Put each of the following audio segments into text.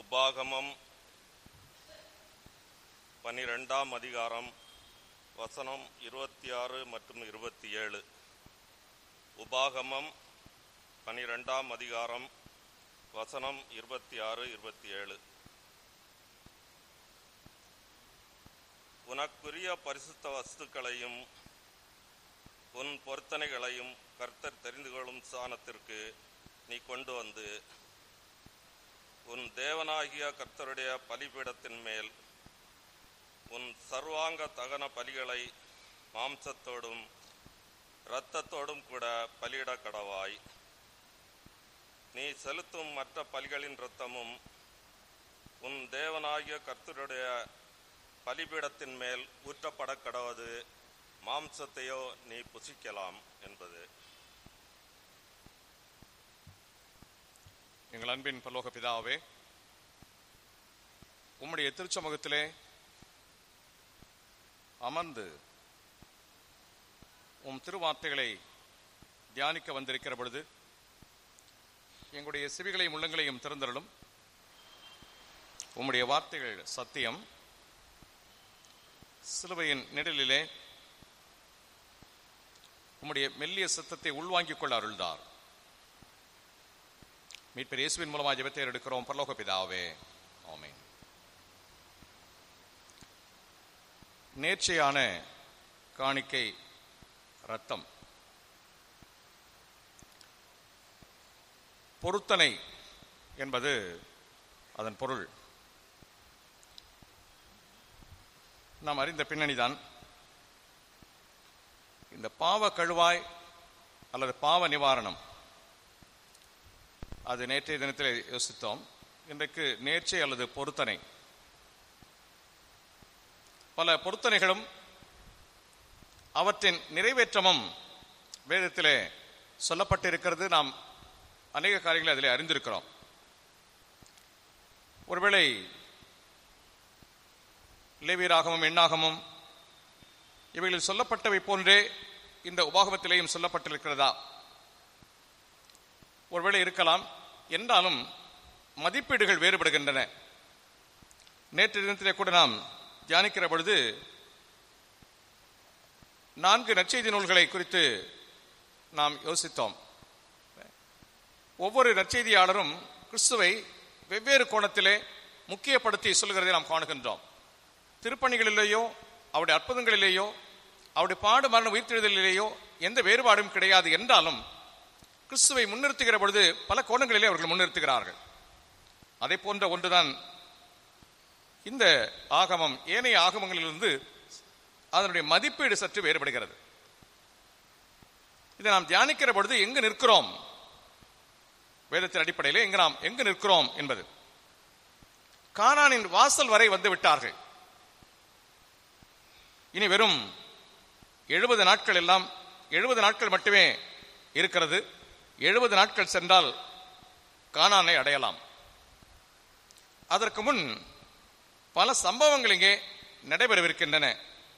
உபாகமம் பனிரெண்டாம் அதிகாரம் வசனம் இருபத்தி ஆறு மற்றும் இருபத்தி ஏழு உபாகமம் பனிரெண்டாம் அதிகாரம் வசனம் இருபத்தி ஆறு இருபத்தி ஏழு உனக்குரிய பரிசுத்த வஸ்துக்களையும் உன் பொருத்தனைகளையும் கர்த்தர் தெரிந்து கொள்ளும் ஸ்தானத்திற்கு நீ கொண்டு வந்து உன் தேவனாகிய கர்த்தருடைய பலிபீடத்தின் மேல் உன் சர்வாங்க தகன பலிகளை மாம்சத்தோடும் இரத்தத்தோடும் கூட பலியிட கடவாய் நீ செலுத்தும் மற்ற பலிகளின் இரத்தமும் உன் தேவனாகிய கர்த்தருடைய பலிபீடத்தின் மேல் ஊற்றப்பட கடவது மாம்சத்தையோ நீ புசிக்கலாம் என்பது எங்கள் அன்பின் பரலோக பிதாவே உம்முடைய திருச்சமூகத்திலே அமர்ந்து உம் திருவார்த்தைகளை தியானிக்க வந்திருக்கிற பொழுது எங்களுடைய செவிகளையும் உள்ளங்களையும் திறந்தருளும் உம்முடைய வார்த்தைகள் சத்தியம் சிலுவையின் நிழலிலே உம்முடைய மெல்லிய சத்தத்தை உள்வாங்கிக் கொள்ள அருள்தார் மீட்பர் இயேசுவின் மூலமாக ஜெபத்தை எடுக்கிறோம் பரலோக பிதாவே ஆமென் நேர்ச்சையான காணிக்கை ரத்தம் பொருத்தனை என்பது அதன் பொருள் நாம் அறிந்த பின்னணிதான் இந்த பாவ கழுவாய் அல்லது பாவ நிவாரணம் அது நேற்றைய தினத்தில் யோசித்தோம் இன்றைக்கு நேர்ச்சை அல்லது பொருத்தனை பல பொருத்தனைகளும் அவற்றின் நிறைவேற்றமும் வேதத்திலே சொல்லப்பட்டிருக்கிறது நாம் அநேக காரியங்களை அதிலே அறிந்திருக்கிறோம் ஒருவேளை லேவியராகமும் எண்ணாகமும் இவைகளில் சொல்லப்பட்டவை போன்றே இந்த உபாகமத்திலேயும் சொல்லப்பட்டிருக்கிறதா ஒருவேளை இருக்கலாம் என்றாலும் மதிப்பீடுகள் வேறுபடுகின்றன நேற்று தினத்திலே கூட நாம் தியானிக்கிற பொழுது நான்கு நற்செய்தி நூல்களை குறித்து நாம் யோசித்தோம் ஒவ்வொரு நற்செய்தியாளரும் கிறிஸ்துவை வெவ்வேறு கோணத்திலே முக்கியப்படுத்தி சொல்கிறதை நாம் காணுகின்றோம் திருப்பணிகளிலேயோ அவருடைய அற்புதங்களிலேயோ அவருடைய பாடு மரண உயிர்த்தெழுதலிலேயோ எந்த வேறுபாடும் கிடையாது என்றாலும் கிறிஸ்துவை முன்னிறுத்துகிற பொழுது பல கோணங்களிலே அவர்கள் முன்னிறுத்துகிறார்கள் அதை போன்ற ஒன்றுதான் இந்த ஆகமம் ஏனைய ஆகமங்களிலிருந்து அதனுடைய மதிப்பீடு சற்று வேறுபடுகிறது இதை நாம் தியானிக்கிற பொழுது எங்கு நிற்கிறோம் வேதத்தின் அடிப்படையிலே எங்கு நாம் எங்கு நிற்கிறோம் என்பது கானானின் வாசல் வரை வந்து விட்டார்கள் இனி வெறும் எழுபது நாட்கள் எல்லாம் எழுபது நாட்கள் மட்டுமே இருக்கிறது எழுபது நாட்கள் சென்றால் கானானை அடையலாம் அதற்கு முன் பல சம்பவங்கள் இங்கே நடைபெறவிருக்கின்றன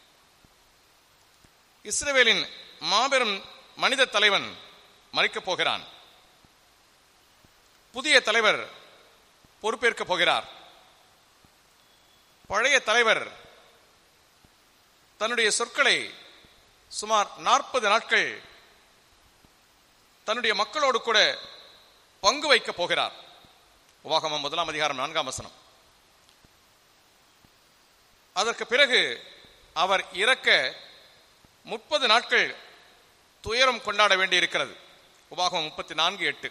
இஸ்ரவேலின் மாபெரும் மனித தலைவன் மறிக்கப் போகிறான் புதிய தலைவர் பொறுப்பேற்கப் போகிறார் பழைய தலைவர் தன்னுடைய சொற்களை சுமார் நாற்பது நாட்கள் தன்னுடைய மக்களோடு கூட பங்கு வைக்கப் போகிறார் உபாகமம் முதலாம் அதிகாரம் நான்காம் வசனம் அதற்கு பிறகு அவர் இறக்க முப்பது நாட்கள் துயரம் கொண்டாட வேண்டியிருக்கிறது உபாகமம் முப்பத்தி நான்கு எட்டு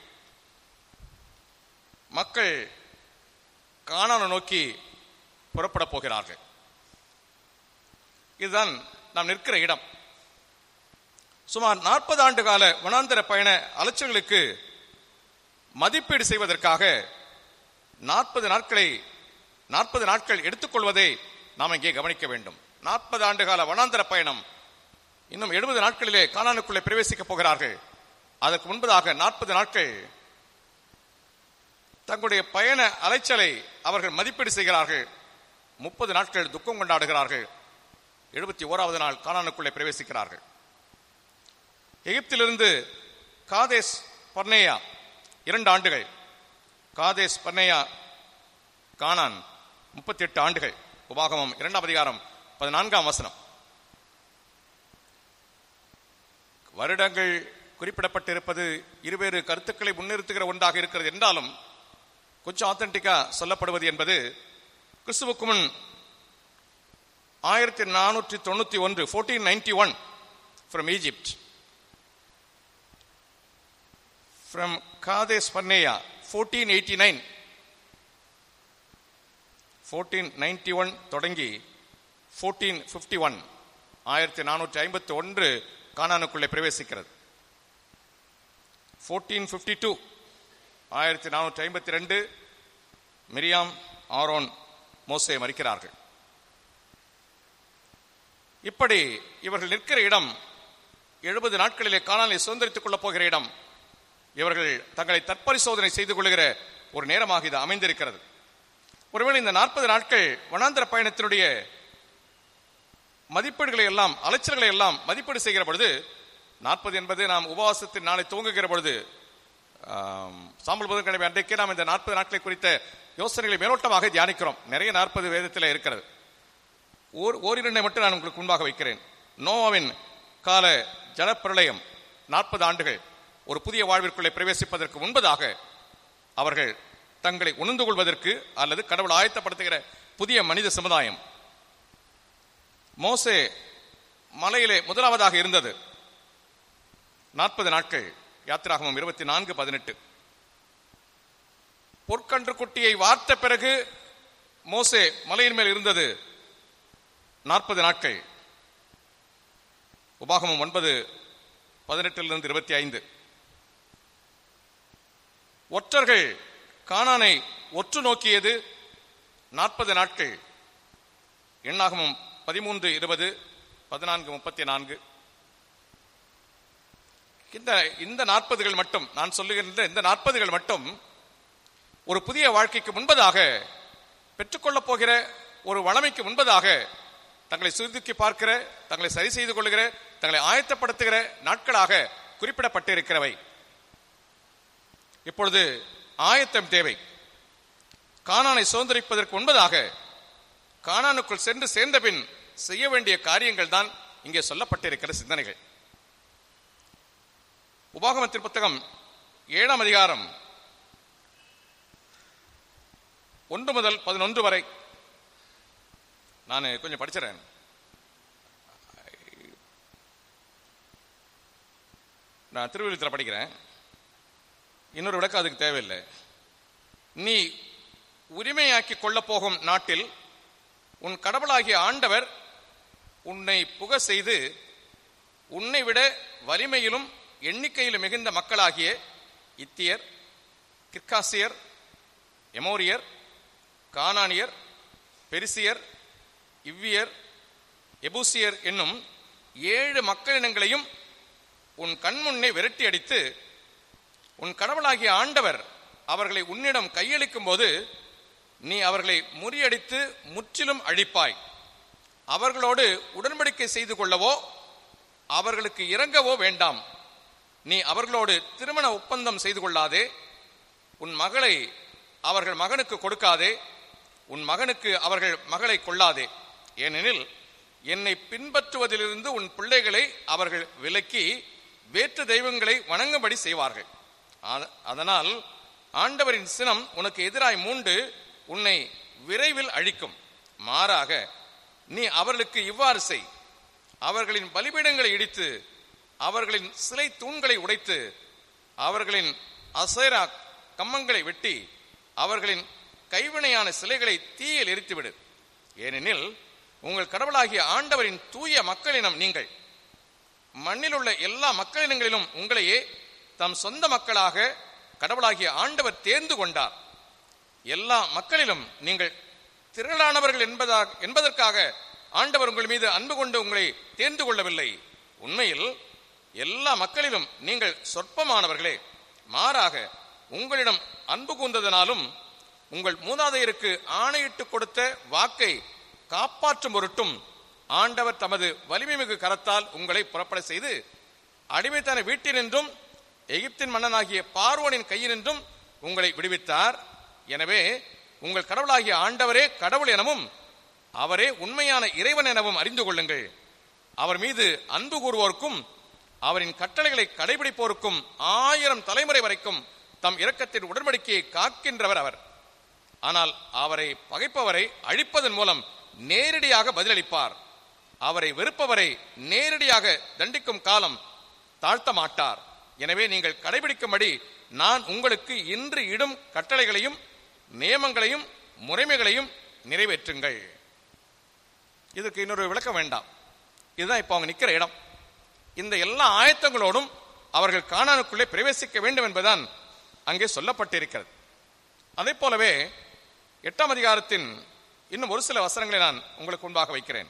மக்கள் காணான நோக்கி புறப்பட போகிறார்கள் இதுதான் நாம் நிற்கிற இடம் சுமார் நாற்பது ஆண்டு கால வனாந்தர பயண அலைச்சல்களுக்கு மதிப்பீடு செய்வதற்காக நாற்பது நாட்களை நாற்பது நாட்கள் எடுத்துக்கொள்வதை நாம் இங்கே கவனிக்க வேண்டும் நாற்பது ஆண்டு கால வனாந்தர பயணம் இன்னும் எழுபது நாட்களிலே காணானுக்குள்ளே பிரவேசிக்கப் போகிறார்கள் அதற்கு முன்பதாக நாற்பது நாட்கள் தங்களுடைய பயண அலைச்சலை அவர்கள் மதிப்பீடு செய்கிறார்கள் முப்பது நாட்கள் துக்கம் கொண்டாடுகிறார்கள் எழுபத்தி ஓராவது நாள் கானானுக்குள்ளே பிரவேசிக்கிறார்கள் எகிப்திலிருந்து காதேஸ் பர்னேயா இரண்டு ஆண்டுகள் காதேஸ் பர்னேயா கானான் முப்பத்தி எட்டு ஆண்டுகள் உபாகமம் இரண்டாம் அதிகாரம் பதினான்காம் வசனம் வருடங்கள் குறிப்பிடப்பட்டிருப்பது இருவேறு கருத்துக்களை முன்னிறுத்துகிற ஒன்றாக இருக்கிறது என்றாலும் கொஞ்சம் ஆத்தன்டிக்கா சொல்லப்படுவது என்பது கிறிஸ்துவுக்கு முன் ஆயிரத்தி நானூற்றி தொண்ணூத்தி ஒன்று fourteen ninety one from Egypt from Kadesh Barnea fourteen eighty nine fourteen ninety one தொடங்கி ஃபோர்டீன் ஃபிஃப்டி ஒன் ஆயிரத்தி நானூற்றி ஐம்பத்தி ஒன்று கானானுக்குள்ளே பிரவேசிக்கிறது ஃபோர்டீன் ஃபிஃப்டி டூ ஆயிரத்தி நானூற்றி ஐம்பத்தி ரெண்டு மிரியாம் ஆரோன் மோசே மறிக்கிறார்கள் இப்படி இவர்கள் நிற்கிற இடம் எழுபது நாட்களிலே காணாலை சுதந்திரித்துக் கொள்ளப் போகிற இடம் இவர்கள் தங்களை தற்பரிசோதனை செய்து கொள்கிற ஒரு நேரமாக இது அமைந்திருக்கிறது ஒருவேளை இந்த நாற்பது நாட்கள் வனாந்திர பயணத்தினுடைய மதிப்பீடுகளை எல்லாம் அலைச்சல்களை எல்லாம் மதிப்பீடு செய்கிற பொழுது நாற்பது என்பது நாம் உபவாசத்தின் நாளை துவங்குகிற பொழுது ஆம், சாம்பல் புதன்கிழமை அன்றைக்கே நாம் இந்த நாற்பது நாட்களை குறித்த யோசனைகளை மேலோட்டமாக தியானிக்கிறோம் நிறைய நாற்பது வேதத்தில் இருக்கிறது ஓர் ஓரிரண்டை மட்டும் நான் உங்களுக்கு முன்பாக வைக்கிறேன் நோவாவின் கால ஜலப்பிரளயம் நாற்பது ஆண்டுகள் ஒரு புதிய வாழ்விற்குள்ளே பிரவேசிப்பதற்கு முன்பதாக அவர்கள் தங்களை உணர்ந்து கொள்வதற்கு அல்லது கடவுள் ஆயத்தப்படுத்துகிற புதிய மனித சமுதாயம் மோசே மலையிலே முதலாவதாக இருந்தது நாற்பது நாட்கள் யாத்திராகமம் இருபத்தி நான்கு பதினெட்டு பொற்கன்று குட்டியை வார்த்த பிறகு மோசே மலையின் மேல் இருந்தது நாற்பது நாட்கள் உபாகமம் ஒன்பது பதினெட்டிலிருந்து இருபத்தி ஐந்து ஒற்றர்கள் கானானை ஒற்று நோக்கியது நாற்பது நாட்கள் எண்ணாகமம் பதிமூன்று இருபது பதினான்கு முப்பத்தி நான்கு இந்த இந்த நாற்பதுகள் மட்டும் நான் சொல்லுகின்ற இந்த நாற்பதுகள் மட்டும் ஒரு புதிய வாழ்க்கைக்கு முன்பதாக பெற்றுக்கொள்ளப் போகிற ஒரு வளமைக்கு முன்பதாக தங்களை சுருக்கி பார்க்கிற தங்களை சரி செய்து கொள்ளுகிற தங்களை ஆயத்தப்படுத்துகிற நாட்களாக குறிப்பிடப்பட்டிருக்கிறவை இப்பொழுது ஆயத்தம் தேவை கானானை சுதந்திரிப்பதற்கு முன்பதாக கானானுக்குள் சென்று சேர்ந்த பின் செய்ய வேண்டிய காரியங்கள் தான் இங்கே சொல்லப்பட்டிருக்கிற சிந்தனைகள் உபாகமத்தின் புத்தகம் ஏழாம் அதிகாரம் ஒன்று முதல் பதினொன்று வரை நான் கொஞ்சம் படிச்சிடறேன் நான் திருவிழுத்தில் படிக்கிறேன் இன்னொரு விளக்கம் அதுக்கு தேவையில்லை நீ உரிமையாக்கி கொள்ளப் போகும் நாட்டில் உன் கடவுளாகிய ஆண்டவர் உன்னை புக செய்து உன்னை விட வலிமையிலும் எண்ணிக்கையிலும் மிகுந்த மக்களாகிய இத்தியர் கிர்காசியர் எமோரியர் கானானியர் பெரிசியர் இவ்வியர் எபூசியர் என்னும் ஏழு மக்களினங்களையும் உன் கண்முன்னே விரட்டி அடித்து உன் கடவுளாகிய ஆண்டவர் அவர்களை உன்னிடம் கையளிக்கும் போது நீ அவர்களை முறியடித்து முற்றிலும் அழிப்பாய் அவர்களோடு உடன்படிக்கை செய்து கொள்ளவோ அவர்களுக்கு இறங்கவோ வேண்டாம் நீ அவர்களோடு திருமண ஒப்பந்தம் செய்து கொள்ளாதே உன் மகளை அவர்கள் மகனுக்கு கொடுக்காதே உன் மகனுக்கு அவர்கள் மகளை கொள்ளாதே ஏனெனில் என்னை பின்பற்றுவதிலிருந்து உன் பிள்ளைகளை அவர்கள் விலக்கி வேற்று தெய்வங்களை வணங்கும்படி செய்வார்கள் அத- அதனால் ஆண்டவரின் சினம் உனக்கு எதிராய் மூண்டு உன்னை விரைவில் அழிக்கும் மாறாக நீ அவர்களுக்கு இவ்வாறு செய் அவர்களின் பலிபீடங்களை இடித்து அவர்களின் சிலை தூண்களை உடைத்து அவர்களின் அசேரா கம்மங்களை வெட்டி அவர்களின் கைவினையான சிலைகளை தீயில் எரித்துவிடு ஏனெனில் உங்கள் கடவுளாகிய ஆண்டவரின் தூய மக்களினம் நீங்கள் மண்ணில் உள்ள எல்லா மக்களினங்களிலும் உங்களையே தம் சொந்த மக்களாக கடவுளாகிய ஆண்டவர் தேர்ந்து கொண்டார் எல்லா மக்களிலும் நீங்கள் திரளானவர்கள் என்பதாக என்பதற்காக ஆண்டவர் உங்கள் மீது அன்பு கொண்டு உங்களை தேர்ந்து கொள்ளவில்லை உண்மையில் எல்லா மக்களிலும் நீங்கள் சொற்பமானவர்களே மாறாக உங்களிடம் அன்பு கூர்ந்ததனாலும் உங்கள் மூதாதையருக்கு ஆணையிட்டு கொடுத்த வாக்கை காப்பாற்றும் பொருட்டும் ஆண்டவர் தமது வலிமைமிகு கரத்தால் உங்களை புறப்பட செய்து அடிமைத்தன வீட்டினின்றும் எகிப்தின் மன்னனாகிய பார்வோனின் கையினின்றும் உங்களை விடுவித்தார் எனவே உங்கள் கடவுளாகிய ஆண்டவரே கடவுள் எனவும் அவரே உண்மையான இறைவன் எனவும் அறிந்து கொள்ளுங்கள் அவர் மீது அன்பு கூறுவோருக்கும் அவரின் கட்டளைகளை கடைபிடிப்போருக்கும் ஆயிரம் தலைமுறை வரைக்கும் தம் இரக்கத்தின் உடன்படிக்கையை காக்கின்றவர் அவர் ஆனால் அவரை பகைப்பவரை அழிப்பதன் மூலம் நேரடியாக பதிலளிப்பார் அவரை வெறுப்பவரை நேரடியாக தண்டிக்கும் காலம் தாழ்த்த மாட்டார் எனவே நீங்கள் கடைபிடிக்கும்படி நான் உங்களுக்கு இன்று இடும் கட்டளைகளையும் நியமங்களையும் முறைமைகளையும் நிறைவேற்றுங்கள் இதற்கு இன்னொரு விளக்கம் வேண்டாம் இதுதான் இப்போ அவங்க நிக்கிற இடம் இந்த எல்லா ஆயத்தங்களோடும் அவர்கள் கானானுக்குள்ளே பிரவேசிக்க வேண்டும் என்பதுதான் அங்கே சொல்லப்பட்டிருக்கிறது அதே போலவே எட்டாம் அதிகாரத்தின் இன்னும் ஒரு சில வசனங்களை நான் உங்களுக்கு முன்பாக வைக்கிறேன்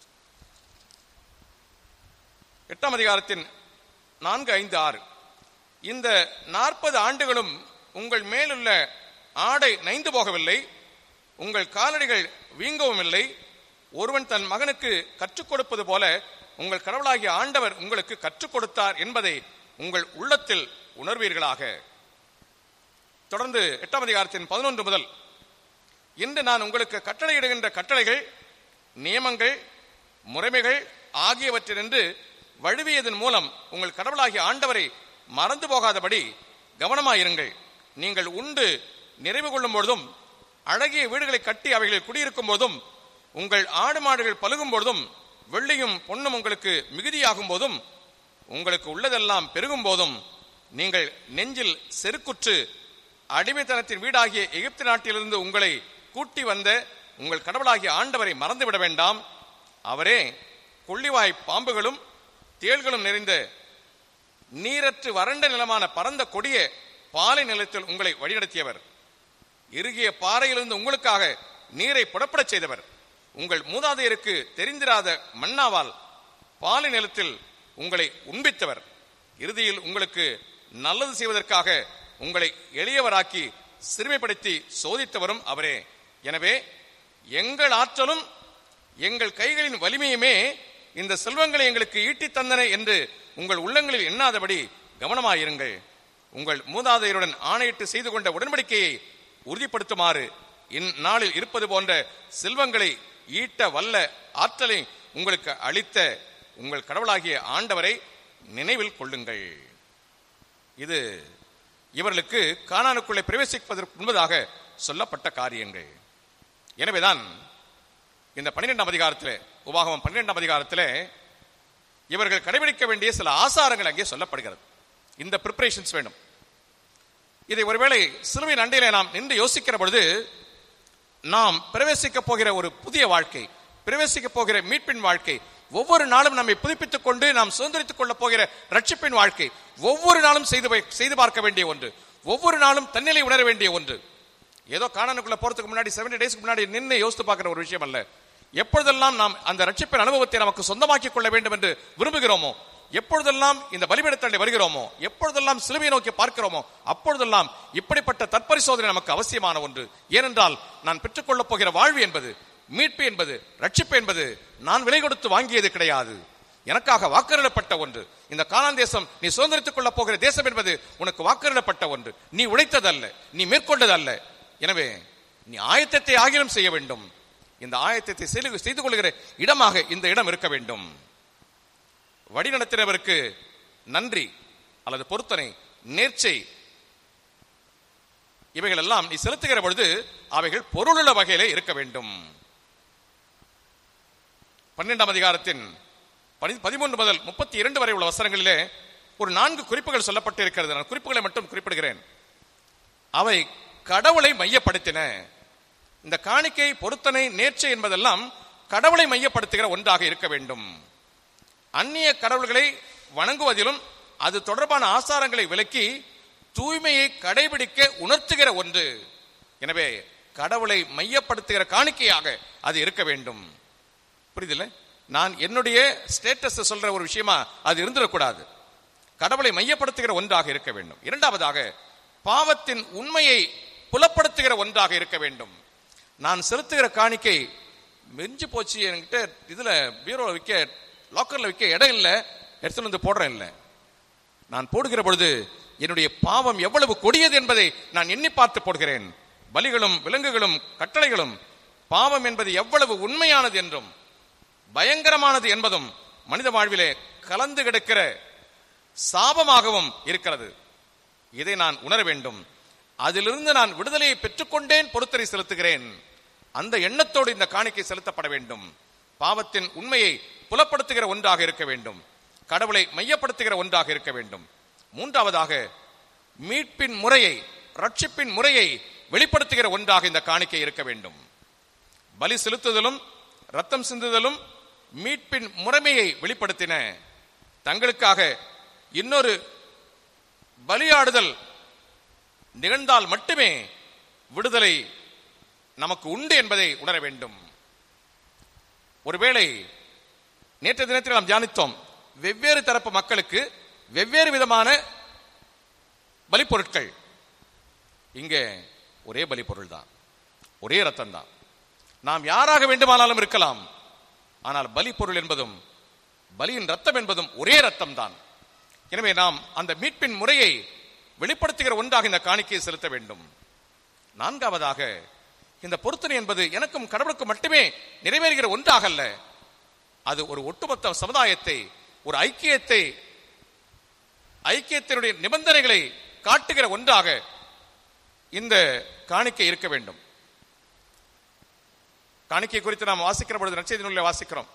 எட்டாம் அதிகாரத்தின் நான்கு ஐந்து ஆறு இந்த நாற்பது ஆண்டுகளும் உங்கள் மேலுள்ள ஆடை நைந்து போகவில்லை உங்கள் காலடிகள் வீங்கவும் இல்லை ஒருவன் தன் மகனுக்கு கற்றுக் கொடுப்பது போல உங்கள் கடவுளாகிய ஆண்டவர் உங்களுக்கு கற்றுக் கொடுத்தார் என்பதை உங்கள் உள்ளத்தில் உணர்வீர்களாக தொடர்ந்து எட்டாம் அதிகாரத்தின் பதினொன்று முதல் இன்று நான் உங்களுக்கு கட்டளையிடுகின்ற கட்டளைகள் நியமங்கள் முறைமைகள் ஆகியவற்றினின்று வழுவியதன் மூலம் உங்கள் கடவுளாகிய ஆண்டவரை மறந்து போகாதபடி கவனமாயிருங்கள் நீங்கள் உண்டு நிறைவு கொள்ளும் பொழுதும் அழகிய வீடுகளை கட்டி அவைகளில் குடியிருக்கும் போதும் உங்கள் ஆடு மாடுகள் பலுகும் பொழுதும் வெள்ளியும் பொன்னும் உங்களுக்கு மிகுதியாகும் போதும் உங்களுக்கு உள்ளதெல்லாம் பெருகும் போதும் நீங்கள் நெஞ்சில் செருக்குற்று அடிமைத்தனத்தின் வீடாகிய எகிப்து நாட்டிலிருந்து உங்களை கூட்டி வந்த உங்கள் கடவுளாகிய ஆண்டவரை மறந்துவிட வேண்டாம் அவரே கொள்ளிவாய் பாம்புகளும் தேள்களும் நிறைந்த நீரற்று வறண்ட நிலமான பரந்த கொடிய பாலை நிலத்தில் உங்களை வழிநடத்தியவர் இறுகிய பாறையிலிருந்து உங்களுக்காக நீரை புறப்படச் செய்தவர் உங்கள் மூதாதையருக்கு தெரிந்திராத மன்னாவால் பாலை நிலத்தில் உங்களை உண்பித்தவர் இறுதியில் உங்களுக்கு நல்லது செய்வதற்காக உங்களை எளியவராக்கி சிறுமைப்படுத்தி சோதித்தவரும் அவரே எனவே எங்கள் ஆற்றலும் எங்கள் கைகளின் வலிமையுமே இந்த செல்வங்களை எங்களுக்கு ஈட்டித் தந்தன என்று உங்கள் உள்ளங்களில் எண்ணாதபடி கவனமாயிருங்கள் உங்கள் மூதாதையருடன் ஆணையிட்டு செய்து கொண்ட உடன்படிக்கையை உறுதிப்படுத்துமாறு இந்நாளில் இருப்பது போன்ற செல்வங்களை ஈட்ட வல்ல ஆற்றலை உங்களுக்கு அளித்த உங்கள் கடவுளாகிய ஆண்டவரை நினைவில் கொள்ளுங்கள் இது இவர்களுக்கு கானானுக்குள்ளே பிரவேசிப்பதற்கு முன்பதாக சொல்லப்பட்ட காரியங்கள் எனவேதான் இந்த பன்னிரெண்டாம் அதிகாரத்தில் உபாகமம் பன்னிரெண்டாம் அதிகாரத்தில் இவர்கள் கடைபிடிக்க வேண்டிய சில ஆசாரங்கள் அங்கே சொல்லப்படுகிறது இந்த ப்ரிப்பரேஷன்ஸ் வேண்டும் இதை ஒருவேளை சிலுவையின் அண்டையிலே நாம் நின்று யோசிக்கிற பொழுது நாம் பிரவேசிக்க போகிற ஒரு புதிய வாழ்க்கை பிரவேசிக்க போகிற மீட்பின் வாழ்க்கை ஒவ்வொரு நாளும் நம்மை புதுப்பித்துக் கொண்டு நாம் சுதந்திரித்துக் கொள்ள போகிற ரட்சிப்பின் வாழ்க்கை ஒவ்வொரு நாளும் செய்து வை- செய்து பார்க்க வேண்டிய ஒன்று ஒவ்வொரு நாளும் தன்னிலை உணர வேண்டிய ஒன்று ஏதோ காணனுக்குள்ள போறதுக்கு முன்னாடி 70 டேஸ்க்கு முன்னாடி நின்று யோசித்து பார்க்கிற ஒரு விஷயம் அல்ல எப்பொழுதெல்லாம் நாம் அந்த ரட்சிப்பின் அனுபவத்தை நமக்கு சொந்தமாக்கிக் கொள்ள வேண்டும் என்று விரும்புகிறோமோ எப்பொழுதெல்லாம் இந்த பலிபீடத்தண்டை வருகிறோமோ எப்பொழுதெல்லாம் சிலுவையை நோக்கி பார்க்கிறோமோ அப்பொழுதெல்லாம் இப்படிப்பட்ட தற்பரிசோதனை நமக்கு அவசியமான ஒன்று ஏனென்றால் நான் பெற்றுக்கொள்ளப் போகிற வாழ்வு என்பது மீட்பு என்பது ரட்சிப்பு என்பது நான் விலை கொடுத்து வாங்கியது கிடையாது எனக்காக வாக்கரிடப்பட்ட ஒன்று இந்த கானான் தேசம் நீ சுதந்திரித்துக் கொள்ளப் போகிற தேசம் என்பது உனக்கு வாக்கரிடப்பட்ட ஒன்று நீ உழைத்ததல்ல நீ மேற்கொண்டதல்ல எனவே நீ ஆயத்தத்தை ஆகிலும் செய்ய வேண்டும் இந்த ஆயத்தத்தை செய்து செய்து கொள்கிற இடமாக இந்த இடம் இருக்க வேண்டும் வழிநடத்தினவருக்கு நன்றி அல்லது பொருத்தனை நேர்ச்சை இவைகள் எல்லாம் நீ செலுத்துகிற பொழுது அவைகள் பொருளுள்ள வகையிலே இருக்க வேண்டும் பன்னெண்டாம் அதிகாரத்தின் பதி- பதிமூன்று முதல் முப்பத்தி இரண்டு வரை உள்ள வசனங்களிலே ஒரு நான்கு குறிப்புகள் சொல்லப்பட்டு இருக்கிறது நான் குறிப்புகளை மட்டும் குறிப்பிடுகிறேன் அவை கடவுளை மையப்படுத்தின இந்த காணிக்கை பொருத்தனை நேர்ச்சை என்பதெல்லாம் கடவுளை மையப்படுத்துகிற ஒன்றாக இருக்க வேண்டும் அந்நிய கடவுள்களை வணங்குவதிலும் அது தொடர்பான ஆசாரங்களை விலக்கி தூய்மையை கடைபிடிக்க உணர்த்துகிற ஒன்று எனவே கடவுளை மையப்படுத்துகிற காணிக்கையாக அது இருக்க வேண்டும் புரியுதுல்ல நான் என்னுடைய ஸ்டேட்டஸ் சொல்ற ஒரு விஷயமா அது இருந்துடக்கூடாது கடவுளை மையப்படுத்துகிற ஒன்றாக இருக்க வேண்டும் இரண்டாவதாக பாவத்தின் உண்மையை புலப்படுத்துகிற ஒன்றாக இருக்க வேண்டும் நான் செலுத்துகிற காணிக்கை மெஞ்சு போச்சு என்கிட்ட இதுல பீரோல வைக்க லாக்கர்ல வைக்க இடம் இல்லை எடுத்துட்டு வந்து போடுறேன் இல்லை நான் போடுகிற பொழுது என்னுடைய பாவம் எவ்வளவு கொடியது என்பதை நான் எண்ணி பார்த்து போடுகிறேன் பலிகளும் விலங்குகளும் கட்டளைகளும் பாவம் என்பது எவ்வளவு உண்மையானது என்றும் பயங்கரமானது என்பதும் மனித வாழ்விலே கலந்து கிடக்கிற சாபமாகவும் இருக்கிறது இதை நான் உணர வேண்டும் அதிலிருந்து நான் விடுதலையை பெற்றுக்கொண்டேன் பொறுத்தரை செலுத்துகிறேன் அந்த எண்ணத்தோடு இந்த காணிக்கை செலுத்தப்பட வேண்டும் பாவத்தின் உண்மையை புலப்படுத்துகிற ஒன்றாக இருக்க வேண்டும் கடவுளை மையப்படுத்துகிற ஒன்றாக இருக்க வேண்டும் மூன்றாவதாக மீட்பின் முறையை ரட்சிப்பின் முறையை வெளிப்படுத்துகிற ஒன்றாக இந்த காணிக்கை இருக்க வேண்டும் பலி செலுத்துதலும் ரத்தம் சிந்துதலும் மீட்பின் முறைமையை வெளிப்படுத்தின தங்களுக்காக இன்னொரு பலியாடுதல் நிகழ்ந்தால் மட்டுமே விடுதலை நமக்கு உண்டு என்பதை உணர வேண்டும் ஒருவேளை நேற்று தினத்தில் நாம் தியானித்தோம் வெவ்வேறு தரப்பு மக்களுக்கு வெவ்வேறு விதமான பலிப்பொருட்கள் இங்கே ஒரே பலிப்பொருள் தான் ஒரே ரத்தம் தான் நாம் யாராக வேண்டுமானாலும் இருக்கலாம் ஆனால் பலிப்பொருள் என்பதும் பலியின் ரத்தம் என்பதும் ஒரே ரத்தம் தான் எனவே நாம் அந்த மீட்பின் முறையை வெளிப்படுத்துகிற ஒன்றாக இந்த காணிக்கையை செலுத்த வேண்டும் நான்காவதாக இந்த பொருத்தனை என்பது எனக்கும் கடவுளுக்கும் மட்டுமே நிறைவேறுகிற ஒன்றாக அல்ல அது ஒரு ஒட்டுமொத்த சமுதாயத்தை ஒரு ஐக்கியத்தை ஐக்கியத்தினுடைய நிபந்தனைகளை காட்டுகிற ஒன்றாக இந்த காணிக்கை இருக்க வேண்டும் காணிக்கை குறித்து நாம் வாசிக்கிற பொழுது நற்செய்தி நூலில் வாசிக்கிறோம்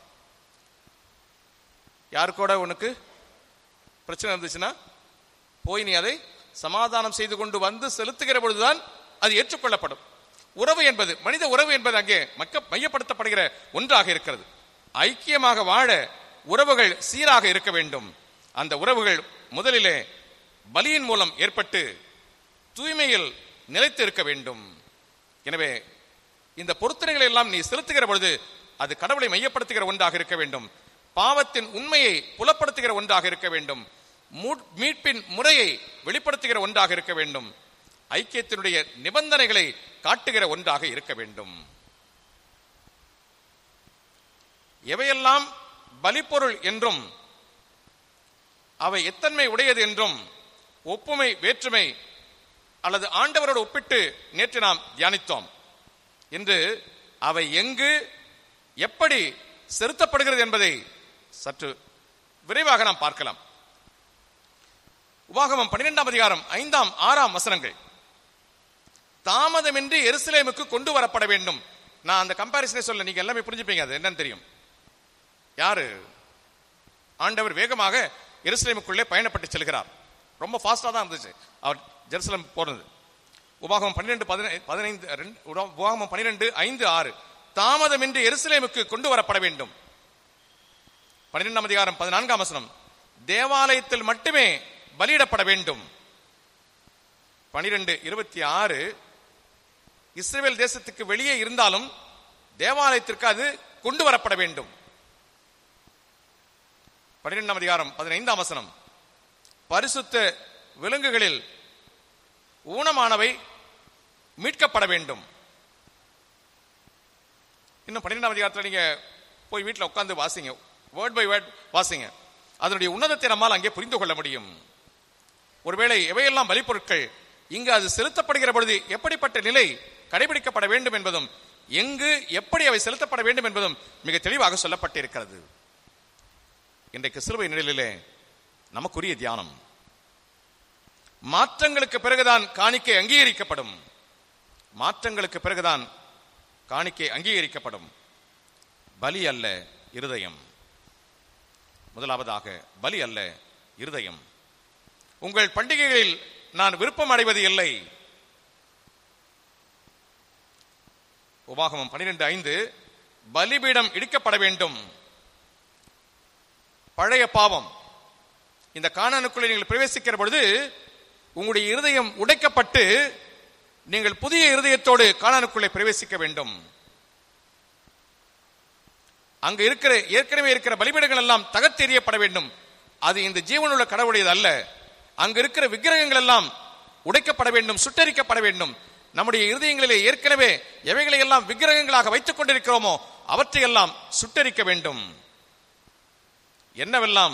யாரு கூட உனக்கு பிரச்சனை இருந்துச்சுன்னா போய் நீ அதை சமாதானம் செய்து கொண்டு வந்து செலுத்துகிற பொழுதுதான் அது ஏற்றுக்கொள்ளப்படும் உறவு என்பது மனித உறவு என்பது அங்கே மக்க மையப்படுத்தப்படுகிற ஒன்றாக இருக்கிறது ஐக்கியமாக வாழ உறவுகள் சீராக இருக்க வேண்டும் அந்த உறவுகள் முதலிலே பலியின் மூலம் ஏற்பட்டு தூய்மையில் நிலைத்து இருக்க வேண்டும் எனவே இந்த பொருத்தனைகளை எல்லாம் நீ செலுத்துகிற பொழுது அது கடவுளை மையப்படுத்துகிற ஒன்றாக இருக்க வேண்டும் பாவத்தின் உண்மையை புலப்படுத்துகிற ஒன்றாக இருக்க வேண்டும் மூ- மீட்பின் முறையை வெளிப்படுத்துகிற ஒன்றாக இருக்க வேண்டும் ஐக்கியத்தினுடைய நிபந்தனைகளை காட்டுகிற ஒன்றாக இருக்க வேண்டும் எவையெல்லாம் பலிப்பொருள் என்றும் அவை எத்தன்மை உடையது என்றும் ஒப்புமை வேற்றுமை அல்லது ஆண்டவரோடு ஒப்பிட்டு நேற்று நாம் தியானித்தோம் இன்று அவை எங்கு எப்படி செலுத்தப்படுகிறது என்பதை சற்று விரைவாக நாம் பார்க்கலாம் உபாகமம் பன்னிரெண்டாம் அதிகாரம் ஐந்தாம் ஆறாம் வசனங்கள் தாமதமின்றி எருசலேமுக்கு கொண்டு வரப்பட வேண்டும் நான் அந்த கம்பாரிசனை சொல்ல நீங்க எல்லாமே புரிஞ்சுப்பீங்க அது என்னன்னு தெரியும் யாரு ஆண்டவர் வேகமாக எருசலேமுக்குள்ளே பயணப்பட்டு செல்கிறார் ரொம்ப ஃபாஸ்டா தான் இருந்துச்சு அவர் ஜெருசலம் போனது உபாகமம் பன்னிரெண்டு பதினைந்து ரெண்டு உபாகமம் பன்னிரெண்டு ஐந்து ஆறு தாமதமின்றி எருசலேமுக்கு கொண்டு வரப்பட வேண்டும் பன்னிரெண்டாம் அதிகாரம் பதினான்காம் வசனம் தேவாலயத்தில் மட்டுமே பலியிடப்பட வேண்டும் பனிரெண்டு இருபத்தி ஆறு இஸ்ரேல் தேசத்துக்கு வெளியே இருந்தாலும் தேவாலயத்திற்கு அது கொண்டு வரப்பட வேண்டும் பன்னிரெண்டாம் அதிகாரம் பதினைந்தாம் வசனம் பரிசுத்த விலங்குகளில் ஊனமானவை மீட்கப்பட வேண்டும் இன்னும் பன்னிரெண்டாம் அதிகாரத்தில் நீங்க போய் வீட்டில் உட்கார்ந்து வாசிங்க வேர்ட் பை வேர்ட் வாசிங்க அதனுடைய உன்னதத்தை நம்மால் அங்கே புரிந்து கொள்ள முடியும் ஒருவேளை எவையெல்லாம் பலிப்பொருட்கள் இங்கு அது செலுத்தப்படுகிற பொழுது எப்படிப்பட்ட நிலை கடைபிடிக்கப்பட வேண்டும் என்பதும் எங்கு எப்படி அவை செலுத்தப்பட வேண்டும் என்பதும் மிக தெளிவாக சொல்லப்பட்டிருக்கிறது இன்றைக்கு சிலுவை நிலையிலே நமக்குரிய தியானம் மாற்றங்களுக்கு பிறகுதான் காணிக்கை அங்கீகரிக்கப்படும் மாற்றங்களுக்கு பிறகுதான் காணிக்கை அங்கீகரிக்கப்படும் பலி அல்ல இருதயம் முதலாவதாக பலி அல்ல இருதயம் உங்கள் பண்டிகைகளில் நான் விருப்பம் அடைவது இல்லை உபாகமம் பனிரெண்டு ஐந்து பலிபீடம் இடிக்கப்பட வேண்டும் பழைய பாவம் இந்த காணானுக்குள்ளே நீங்கள் பிரவேசிக்கிற பொழுது உங்களுடைய இருதயம் உடைக்கப்பட்டு நீங்கள் புதிய இருதயத்தோடு காணானுக்குள்ளே பிரவேசிக்க வேண்டும் அங்க இருக்கிற ஏற்கனவே இருக்கிற பலிபீடங்கள் எல்லாம் தகர்த்தெறியப்பட வேண்டும் அது இந்த ஜீவனுள்ள கடவுளுடையது அல்ல அங்க இருக்கிற விக்கிரகங்கள் எல்லாம் உடைக்கப்பட வேண்டும் சுட்டரிக்கப்பட வேண்டும் நம்முடைய இருதயங்களிலே ஏற்கனவே எவைகளை எல்லாம் விக்கிரகங்களாக வைத்துக் கொண்டிருக்கிறோமோ அவற்றையெல்லாம் சுட்டரிக்க வேண்டும் என்னவெல்லாம்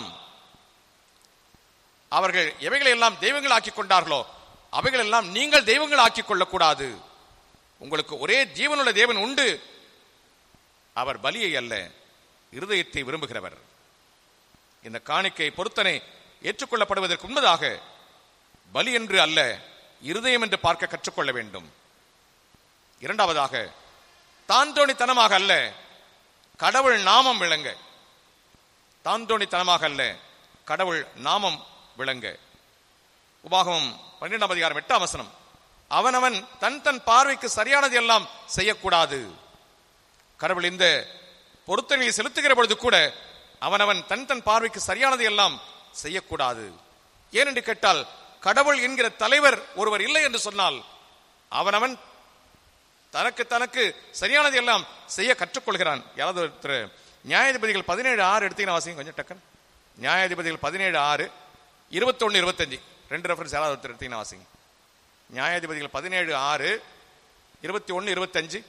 அவர்கள் எவைகளை எல்லாம் தெய்வங்கள் ஆக்கிக் கொண்டார்களோ அவைகள் எல்லாம் நீங்கள் தெய்வங்கள் ஆக்கிக் கொள்ளக்கூடாது உங்களுக்கு ஒரே ஜீவனுள்ள தேவன் உண்டு அவர் பலியை அல்ல இருதயத்தை விரும்புகிறவர் இந்த காணிக்கை பொருத்தனை ஏற்றுக்கொள்ளப்படுவதற்கு முன்னதாக பலி என்று அல்ல இருதயம் என்று பார்க்க கற்றுக்கொள்ள வேண்டும் இரண்டாவதாக தாந்தோணித்தனமாக அல்ல கடவுள் நாமம் விளங்க தாந்தோணித்தனமாக அல்ல கடவுள் நாமம் விளங்க உபாகமம் பன்னிரெண்டாம் அதிகாரம் எட்டாம் வசனம் அவனவன் தன் தன் பார்வைக்கு சரியானது எல்லாம் செய்யக்கூடாது கடவுள் இந்த பொருத்தனையை செலுத்துகிற பொழுது கூட அவனவன் தன் தன் பார்வைக்கு சரியானது எல்லாம் செய்யக்கூடாது ஏனென்று கேட்டால் கடவுள் என்கிற தலைவர் ஒருவர் இல்லை என்று சொன்னால் அவனவன் தனக்கு தனக்கு சரியானது எல்லாம் செய்ய கற்றுக்கொள்கிறான் யாராவது ஒருத்தர் நியாயாதிபதிகள் பதினேழு ஆறு எடுத்தீங்கன்னா வாசிங்க கொஞ்சம் டக்குன்னு நியாயாதிபதிகள் பதினேழு ஆறு இருபத்தொன்னு இருபத்தஞ்சு ரெண்டு ரெஃபரன்ஸ் யாராவது ஒருத்தர் எடுத்தீங்கன்னா வாசிங்க நியாயாதிபதிகள் பதினேழு ஆறு இருபத்தி ஒன்னு இருபத்தஞ்சு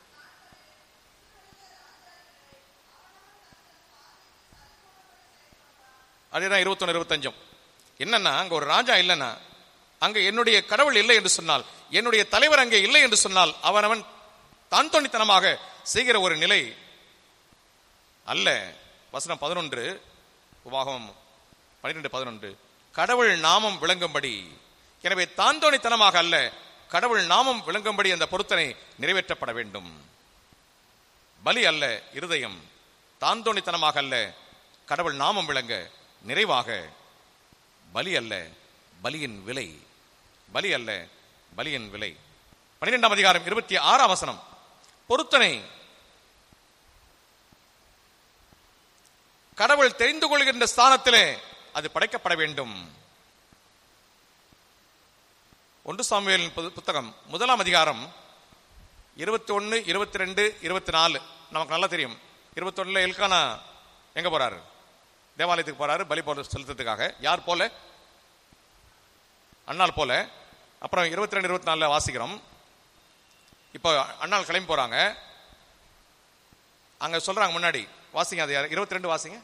அதேதான் இருபத்தொன்னு இருபத்தஞ்சும் என்னன்னா அங்க ஒரு ராஜா இல்லைன்னா அங்க என்னுடைய கடவுள் இல்லை என்று சொன்னால் என்னுடைய தலைவர் அங்கே இல்லை என்று சொன்னால் அவனவன் தான் தோணித்தனமாக செய்கிற ஒரு நிலை அல்ல வசனம் பதினொன்று உபாகம் பன்னிரெண்டு பதினொன்று கடவுள் நாமம் விளங்கும்படி எனவே தாந்தோணித்தனமாக அல்ல கடவுள் நாமம் விளங்கும்படி அந்த பொருத்தனை நிறைவேற்றப்பட வேண்டும் பலி அல்ல இருதயம் தாந்தோணித்தனமாக அல்ல கடவுள் நாமம் விளங்க நிறைவாக பலி அல்ல பலியின் விலை பலி அல்ல பலியின் விலை பன்னிரெண்டாம் அதிகாரம் இருபத்தி ஆறாம் வசனம் பொருத்தனை கடவுள் தெரிந்து கொள்கின்ற ஸ்தானத்திலே அது படைக்கப்பட வேண்டும் ஒன்று சாமுவேலின் புது- புத்தகம் முதலாம் அதிகாரம் இருபத்தி ஒன்னு இருபத்தி ரெண்டு இருபத்தி நாலு நமக்கு நல்லா தெரியும் இருபத்தி ஒண்ணுல எல்கானா எங்க போறாரு தேவாலயத்துக்கு போறாரு பலி போல செலுத்துறதுக்காக யார் போல அண்ணால் போல அப்புறம் இருபத்தி ரெண்டு இருபத்தி நாலுல வாசிக்கிறோம் இப்போ அண்ணால் கிளம்பி போறாங்க அங்க சொல்றாங்க முன்னாடி வாசிங்க அது இருபத்தி ரெண்டு வாசிங்க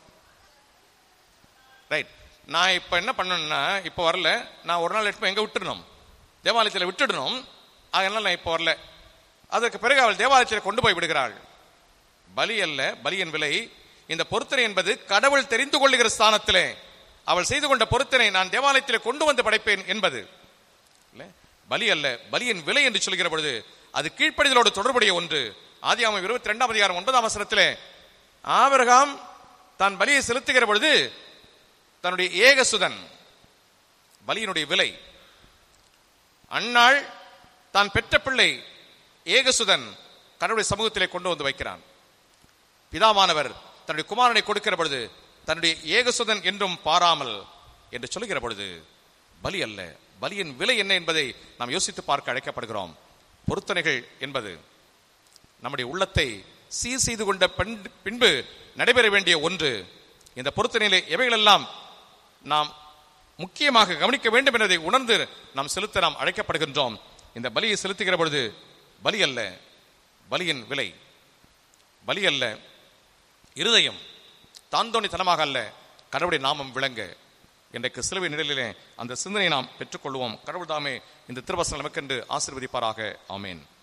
ரைட் நான் இப்ப என்ன பண்ணணும்னா இப்போ வரல நான் ஒரு நாள் எடுத்து எங்க விட்டுடணும் தேவாலயத்தில் விட்டுடணும் அதனால நான் இப்போ வரல அதற்கு பிறகு அவள் தேவாலயத்தில் கொண்டு போய் விடுகிறாள் பலி அல்ல பலியின் விலை இந்த பொருத்தனை என்பது கடவுள் தெரிந்து கொள்ளுகிற ஸ்தானத்திலே அவள் செய்து கொண்ட பொருத்தனை நான் தேவாலயத்திலே கொண்டு வந்து படைப்பேன் என்பது இல்ல? பலி அல்ல பலியின் விலை என்று சொல்கிற பொழுது அது கீழ்ப்படிதலோடு தொடர்புடைய ஒன்று ஆதியாமம் இருபத்தி ரெண்டாம் அதிகாரம் ஒன்பதாம் வசனத்திலே ஆபிரகாம் தான் பலியை செலுத்துகிற பொழுது தன்னுடைய ஏகசுதன் பலியினுடைய விலை அன்னாள் தான் பெற்ற பிள்ளை ஏகசுதன் கடவுளுடைய சமூகத்திலே கொண்டு வந்து வைக்கிறான் பிதாவானவர் தன்னுடைய குமாரனை கொடுக்கிற பொழுது தன்னுடைய ஏகசுதன் என்றும் பாராமல் என்று சொல்லுகிற பொழுது பலி அல்ல பலியின் விலை என்ன என்பதை நாம் யோசித்து பார்க்க அழைக்கப்படுகிறோம் பொருத்தனைகள் என்பது நம்முடைய உள்ளத்தை சீர் செய்து கொண்ட பின்- பின்பு நடைபெற வேண்டிய ஒன்று இந்த பொருத்தனையிலே எவைகளெல்லாம் நாம் முக்கியமாக கவனிக்க வேண்டும் என்பதை உணர்ந்து நாம் செலுத்த நாம் அழைக்கப்படுகின்றோம் இந்த பலியை செலுத்துகிற பொழுது பலி அல்ல பலியின் விலை பலி அல்ல இருதயம் தாந்தோணித்தனமாக அல்ல கடவுளுடைய நாமம் விளங்க இன்றைக்கு சிலுவை நிழலிலே அந்த சிந்தனையை நாம் பெற்றுக்கொள்வோம் கடவுள் தாமே இந்த திருவசனம் நமக்கென்று ஆசீர்வதிப்பாராக ஆமேன்